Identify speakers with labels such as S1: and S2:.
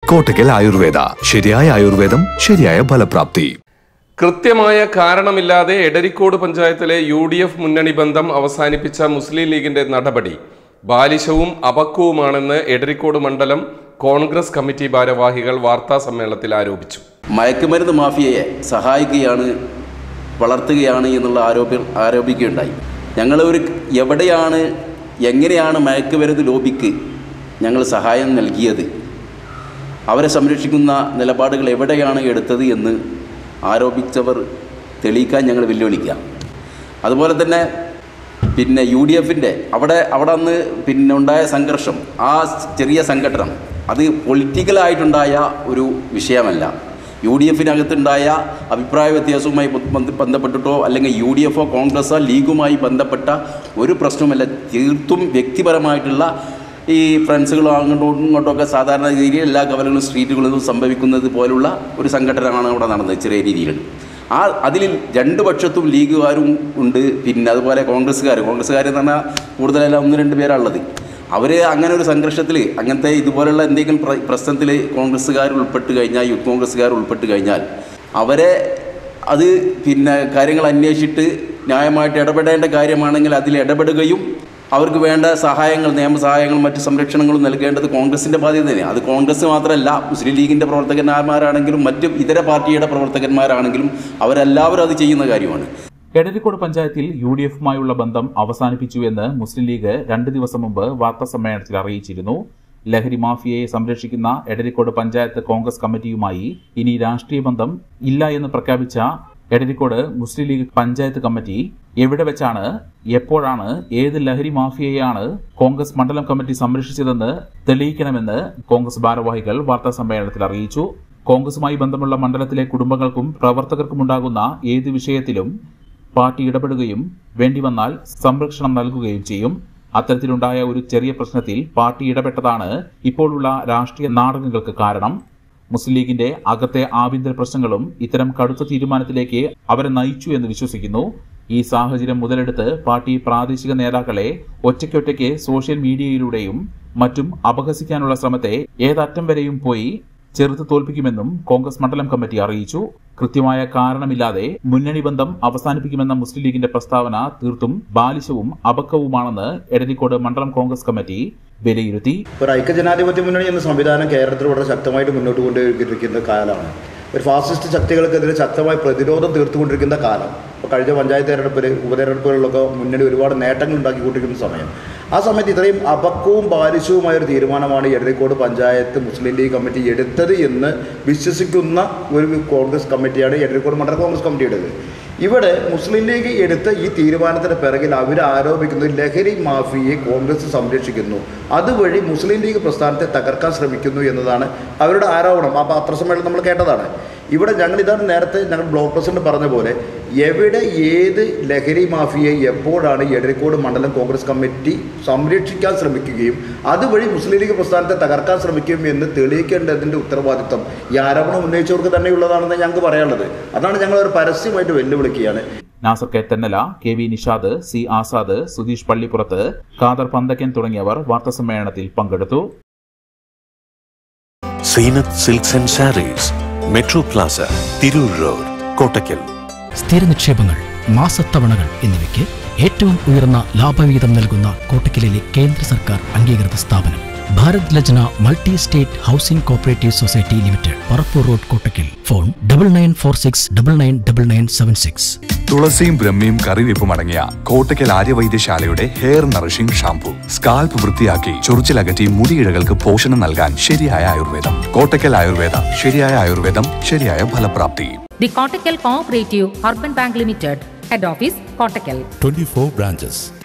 S1: കോട്ടക്കൽ ആയുർവേദ ശരിയായ ആയുർവേദം ശരിയായ ഫലപ്രാപ്തി
S2: കൃത്യമായ കാരണമില്ലാതെ എടരിക്കോട് പഞ്ചായത്തിലെ യു ഡി എഫ് മുന്നണി ബന്ധം അവസാനിപ്പിച്ച മുസ്ലിം ലീഗിന്റെ നടപടി ബാലിശവും അപക്വവുമാണെന്ന് എടരിക്കോട് മണ്ഡലം കോൺഗ്രസ് കമ്മിറ്റി ഭാരവാഹികൾ വാർത്താ സമ്മേളനത്തിൽ ആരോപിച്ചു
S3: മയക്കുമരുന്ന് മാഫിയയെ സഹായിക്കുകയാണ് വളർത്തുകയാണ് എന്നുള്ള ആരോപി ആരോപിക്കുകയുണ്ടായി ഞങ്ങൾ ഒരു എവിടെയാണ് എങ്ങനെയാണ് മയക്കുമരുന്ന് ലോബിക്ക് ഞങ്ങൾ സഹായം നൽകിയത് അവരെ സംരക്ഷിക്കുന്ന നിലപാടുകൾ എവിടെയാണ് എടുത്തത് എന്ന് ആരോപിച്ചവർ തെളിയിക്കാൻ ഞങ്ങൾ വെല്ലുവിളിക്കുക അതുപോലെ തന്നെ പിന്നെ യു ഡി എഫിൻ്റെ അവിടെ അവിടെ അന്ന് പിന്നെ ഉണ്ടായ സംഘർഷം ആ ചെറിയ സംഘടന അത് പൊളിറ്റിക്കലായിട്ടുണ്ടായ ഒരു വിഷയമല്ല യു ഡി എഫിനകത്തുണ്ടായ അഭിപ്രായ വ്യത്യാസവുമായി ബന്ധ- ബന്ധപ്പെട്ടിട്ടോ അല്ലെങ്കിൽ യു ഡി എഫോ കോൺഗ്രസോ ലീഗുമായി ബന്ധപ്പെട്ട ഒരു പ്രശ്നവുമല്ല തീർത്തും വ്യക്തിപരമായിട്ടുള്ള ഈ ഫ്രണ്ട്സുകളും അങ്ങോട്ടും ഇങ്ങോട്ടുമൊക്കെ സാധാരണ രീതിയിൽ എല്ലാ കവലകളും സ്ട്രീറ്റുകളിലും സംഭവിക്കുന്നത് പോലുള്ള ഒരു സംഘടനയാണ് അവിടെ നടന്നത് ചെറിയ രീതിയിൽ ആ അതിൽ രണ്ട് പക്ഷത്തും ലീഗുകാരും ഉണ്ട് പിന്നെ അതുപോലെ കോൺഗ്രസ്സുകാർ കോൺഗ്രസ്സുകാർ എന്ന് പറഞ്ഞാൽ കൂടുതലല്ല ഒന്ന് രണ്ട് പേരാണുള്ളത് അവർ അങ്ങനെ ഒരു സംഘർഷത്തിൽ അങ്ങനത്തെ ഇതുപോലുള്ള എന്തെങ്കിലും പ്ര- പ്രശ്നത്തിൽ കോൺഗ്രസ്സുകാർ ഉൾപ്പെട്ട് കഴിഞ്ഞാൽ യൂത്ത് കോൺഗ്രസ്സുകാർ ഉൾപ്പെട്ട് കഴിഞ്ഞാൽ അവരെ അത് പിന്നെ കാര്യങ്ങൾ അന്വേഷിച്ചിട്ട് ന്യായമായിട്ട് ഇടപെടേണ്ട കാര്യമാണെങ്കിൽ അതിൽ ഇടപെടുകയും അവർക്ക് വേണ്ട സഹായങ്ങൾ നിയമസഹായങ്ങളും മറ്റ് സംരക്ഷണങ്ങളും നൽകേണ്ടത് കോൺഗ്രസിൻ്റെ ബാധ്യത തന്നെയാണ് അത് കോൺഗ്രസ് മാത്രമല്ല മുസ്ലിം ലീഗിൻ്റെ പ്രവർത്തകന്മാരാണെങ്കിലും മറ്റ് ഇതര പാർട്ടിയുടെ പ്രവർത്തകന്മാരാണെങ്കിലും അവരെല്ലാവരും അത് ചെയ്യുന്ന കാര്യമാണ്
S4: എടരിക്കോട് പഞ്ചായത്തിൽ യു ഡി എഫുമായുള്ള ബന്ധം അവസാനിപ്പിച്ചു എന്ന് മുസ്ലിം ലീഗ് രണ്ട് ദിവസം മുമ്പ് വാർത്താ സമ്മേളനത്തിൽ അറിയിച്ചിരുന്നു ലഹരി മാഫിയയെ സംരക്ഷിക്കുന്ന എടരിക്കോട് പഞ്ചായത്ത് കോൺഗ്രസ് കമ്മിറ്റിയുമായി ഇനി രാഷ്ട്രീയ ബന്ധം ഇല്ല എന്ന് പ്രഖ്യാപിച്ച എടരിക്കോട് മുസ്ലിം ലീഗ് പഞ്ചായത്ത് കമ്മിറ്റി എവിടെ വെച്ചാണ് എപ്പോഴാണ് ഏത് ലഹരി മാഫിയയാണ് കോൺഗ്രസ് മണ്ഡലം കമ്മിറ്റി സംരക്ഷിച്ചതെന്ന് തെളിയിക്കണമെന്ന് കോൺഗ്രസ് ഭാരവാഹികൾ വാർത്താ സമ്മേളനത്തിൽ അറിയിച്ചു കോൺഗ്രസുമായി ബന്ധമുള്ള മണ്ഡലത്തിലെ കുടുംബങ്ങൾക്കും പ്രവർത്തകർക്കുമുണ്ടാകുന്ന ഏത് വിഷയത്തിലും പാർട്ടി ഇടപെടുകയും വേണ്ടിവന്നാൽ സംരക്ഷണം നൽകുകയും ചെയ്യും അത്തരത്തിലുണ്ടായ ഒരു ചെറിയ പ്രശ്നത്തിൽ പാർട്ടി ഇടപെട്ടതാണ് ഇപ്പോഴുള്ള രാഷ്ട്രീയ നാടകങ്ങൾക്ക് കാരണം മുസ്ലിം ലീഗിന്റെ അകത്തെ ആഭ്യന്തര പ്രശ്നങ്ങളും ഇത്തരം കടുത്ത തീരുമാനത്തിലേക്ക് അവരെ നയിച്ചു എന്ന് വിശ്വസിക്കുന്നു ഈ സാഹചര്യം മുതലെടുത്ത് പാർട്ടി പ്രാദേശിക നേതാക്കളെ ഒറ്റയ്ക്കൊറ്റയ്ക്ക് സോഷ്യൽ മീഡിയയിലൂടെയും മറ്റും അപഹസിക്കാനുള്ള ശ്രമത്തെ ഏതറ്റം വരെയും പോയി ചെറുത്ത് തോൽപ്പിക്കുമെന്നും കോൺഗ്രസ് മണ്ഡലം കമ്മിറ്റി അറിയിച്ചു കൃത്യമായ കാരണമില്ലാതെ മുന്നണി ബന്ധം അവസാനിപ്പിക്കുമെന്ന മുസ്ലിം ലീഗിന്റെ പ്രസ്താവന തീർത്തും ബാലിശവും അപക്വവുമാണെന്ന് എടരിക്കോട് മണ്ഡലം കോൺഗ്രസ് കമ്മിറ്റി വിലയിരുത്തി
S5: ഒരു ഐക്യജനാധിപത്യ മുന്നണി എന്ന സംവിധാനം കേരളത്തിൽ വളരെ ശക്തമായിട്ട് മുന്നോട്ട് കൊണ്ടുപോയിരിക്കുന്ന കാലമാണ് ഒരു ഫാസിസ്റ്റ് ശക്തികൾക്കെതിരെ ശക്തമായ പ്രതിരോധം തീർത്തുകൊണ്ടിരിക്കുന്ന കാലം ഇപ്പോൾ കഴിഞ്ഞ പഞ്ചായത്ത് തെരഞ്ഞെടുപ്പിൽ ഉപതെരഞ്ഞെടുപ്പുകളിലൊക്കെ മുന്നണി ഒരുപാട് നേട്ടങ്ങൾ ഉണ്ടാക്കിക്കൊണ്ടിരിക്കുന്ന സമയം ആ സമയത്ത് ഇത്രയും അപക്വവും ബാലിശവുമായ ഒരു തീരുമാനമാണ് എടരിക്കോട് പഞ്ചായത്ത് മുസ്ലിം ലീഗ് കമ്മിറ്റി എടുത്തത് എന്ന് വിശ്വസിക്കുന്ന ഒരു കോൺഗ്രസ് കമ്മിറ്റിയാണ് എടരിക്കോട് മണ്ഡല കോൺഗ്രസ് കമ്മിറ്റിയുടേത് ഇവിടെ മുസ്ലിം ലീഗ് എടുത്ത ഈ തീരുമാനത്തിന് പിറകിൽ അവർ ആരോപിക്കുന്നത് ലഹരി മാഫിയെ കോൺഗ്രസ് സംരക്ഷിക്കുന്നു അതുവഴി മുസ്ലിം ലീഗ് പ്രസ്ഥാനത്തെ തകർക്കാൻ ശ്രമിക്കുന്നു എന്നതാണ് അവരുടെ ആരോപണം ആ പത്രസമ്മേളനം നമ്മൾ കേട്ടതാണ് ഇവിടെ ഞങ്ങൾ ഇതാണ് നേരത്തെ ഞങ്ങൾ ബ്ലോക്ക് പ്രസിഡന്റ് പറഞ്ഞ പോലെ എവിടെ ഏത് ലഹരി മാഫിയെ എപ്പോഴാണ് എടരിക്കോട് മണ്ഡലം കോൺഗ്രസ് കമ്മിറ്റി സംരക്ഷിക്കാൻ ശ്രമിക്കുകയും അതുവഴി മുസ്ലിം ലീഗ് പ്രസ്ഥാനത്തെ തകർക്കാൻ ശ്രമിക്കുകയും എന്ന് തെളിയിക്കേണ്ടതിൻ്റെ ഉത്തരവാദിത്വം ഈ ആരോപണം ഉന്നയിച്ചവർക്ക് തന്നെയുള്ളതാണെന്ന് ഞങ്ങൾക്ക് പറയാനുള്ളത് അതാണ് ഞങ്ങൾ ഒരു പരസ്യമായിട്ട് വെല്ലുവിളിക്കുകയാണ്
S4: Nasar K Thennala K V Nishad C Azad Sudheesh Pallippurath Khader Panthakkan തുടങ്ങിയവർ വാർത്താസമ്മേളനത്തിൽ പങ്കെടുത്തു
S6: Zeenath silks and sarees metro plaza Tirur road Kottakkal
S7: സ്ഥിര നിക്ഷേപങ്ങൾ മാസത്തവണകൾ എന്നിവയ്ക്ക് ഏറ്റവും ഉയർന്ന ലാഭവിഹിതം നൽകുന്ന കോട്ടക്കലിലെ കേന്ദ്ര സർക്കാർ അംഗീകൃത സ്ഥാപനം Bharat Lajna multi state housing cooperative society limited Parappur road Kottakkal phone double nine four six double nine double nine seven six
S1: തുളസിയും ബ്രഹ്മയും കറിവേപ്പും അടങ്ങിയ കോട്ടക്കൽ ആര്യവൈദ്യശാലയുടെ ഹെയർ നറിഷിംഗ് ഷാംപൂ സ്കാൽപ്പ് വൃത്തിയാക്കി ചൊറിച്ചിലകറ്റി മുടിയിഴകൾക്ക് പോഷണം നൽകാൻ ശരിയായ ആയുർവേദം കോട്ടക്കൽ ആയുർവേദ ശരിയായ ആയുർവേദം ശരിയായ ഫലപ്രാപ്തി
S8: The Kottakkal Cooperative Urban Bank Limited, Head Office, Kottakkal.
S6: 24 branches